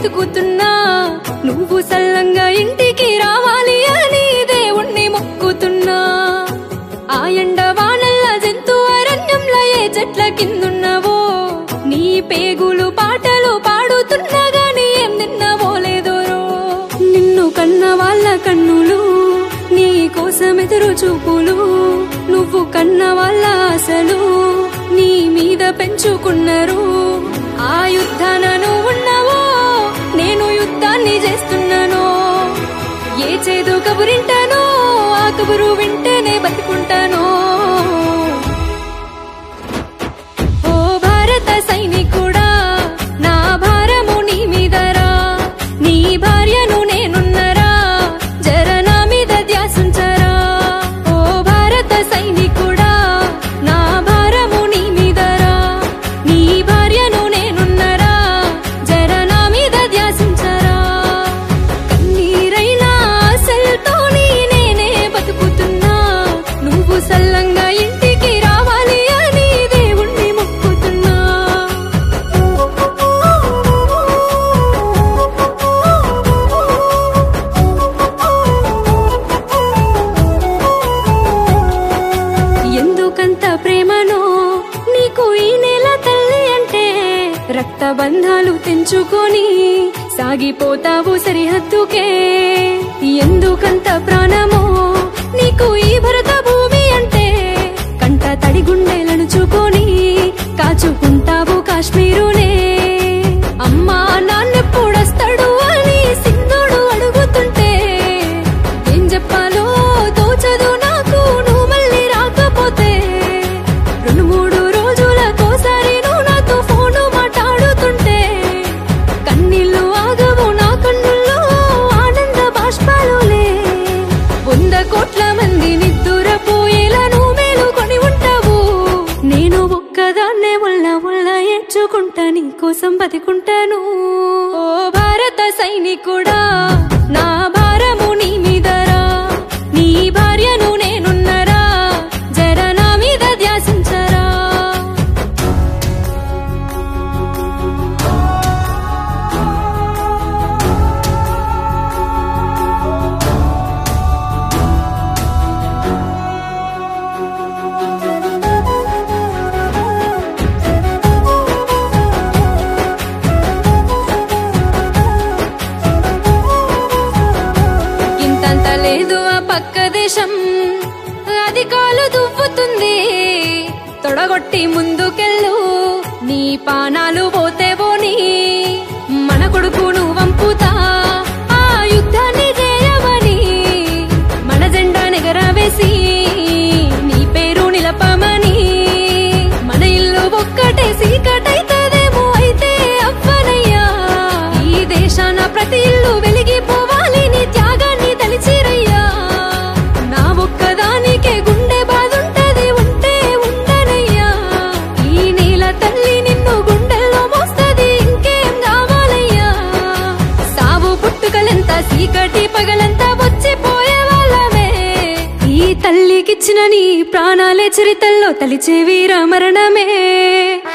బతుకుతున్నా నువ్వు సల్లంగా ఇంటికి రావాలి అని దేవుణ్ణి మొక్కుతున్నా ఆ ఎండ వానల్ల జంతు అరణ్యంలో ఏ చెట్ల కిందున్నావో నీ పేగులు పాటలు పాడుతున్నా గాని ఏం తిన్నావో లేదోరో నిన్ను కన్న వాళ్ళ కన్నులు నీ కోసం ఎదురు చూపులు నువ్వు కన్న వాళ్ళ ఆశలు నీ మీద పెంచుకున్నారు ఆ యుద్ధాన నువ్వు ఉన్నావో నేను యుద్ధాన్ని చేస్తున్నాను ఏ చేదు కబురింటానో ఆ కబురు వింటేనే బతుకుంటానో ఓ భారత సైనికుడా నా భారము నీ మీదరా నీ భార్యను నేనున్నరా జర నా మీద ధ్యాసుంచరా ఓ భారత సైనికుడా నా భారము నీ మీదరా నీ భార్యను నేనున్నరా జర నా మీద ధ్యాసుంచరా కన్నీరైనా ఆశలతోని నేనే బతుకుతున్నా నువ్వు సల్లంగా ఇంటికి రావాలి అని దేవుణ్ణి మొక్కుతున్నా ఎందుకంత ప్రేమనో నీకు ఈ నెల తల్లి అంటే రక్త బంధాలు తెంచుకొని సాగిపోతావు సరిహద్దుకే ఎందుకంత ప్రాణమో నీకు ఈ భరత భూమి అంటే కంట తడి గుండెలను చుకొని కాచుకుంటావు కాశ్మీరునే అమ్మా నాన్నెప్పుడొస్తాడు అని సింధుడు అడుగుతుంటే ఏం చెప్పాలో తోచదు నాకు నువ్వు మళ్ళీ రాకపోతే రెండు మూడు రోజులకోసారి నువ్వు నాతో ఫోను మాట్లాడుతుంటే కన్నీళ్ళు ఆగవు నా కన్నుల్లో ఆనంద బాష్పాలులే వంద కోట్ల మంది నిద్దురపోయేలా నువ్వు మేలుకొని ఉంటావు నేను ఒక్కదాన్నే ఉల్ల ఉల్ల ఎంచుకుంటా నీ కోసం బతికుంటాను ఓ భారత సైనికుడా నా భారము నీ మీదరా నీ భార్యను నేనున్నరా జర నా మీద ధ్యాసించరా ఇంతంత లేదు ఆ పక్క దేశం అది కాలు దువ్వుతుంది తొడగొట్టి ముందుకెళ్ళు నీ పానాలు పోతే పోని మన కొడుకును వంపుతా ఆ యుద్ధాన్ని చేయమని మన జెండా నెగరవేసి నీ పేరు నిలపమని మన ఇల్లు ఒక్కటే సీకటైతదేమో అయితే అవ్వనయ్యా ఈ దేశాన ప్రతి ఇల్లు వెలిగిపోవాలి నీ త్యాగాన్ని తలిచిరయ్యా నా ఒక్కదానికే గుండె బాధుంటది ఉంటే ఉండనయ్యా ఈ నీల తల్లి నిన్ను గుండెల్లో మోస్తది ఇంకేం కావాలయ్యా సావు పుట్టుకలెంత సీకటి పగలంతా వచ్చిపోయే వాళ్ళమే ఈ తల్లికిచ్చిన నీ ప్రాణాలే చరితల్లో తలిచే వీర మరణమే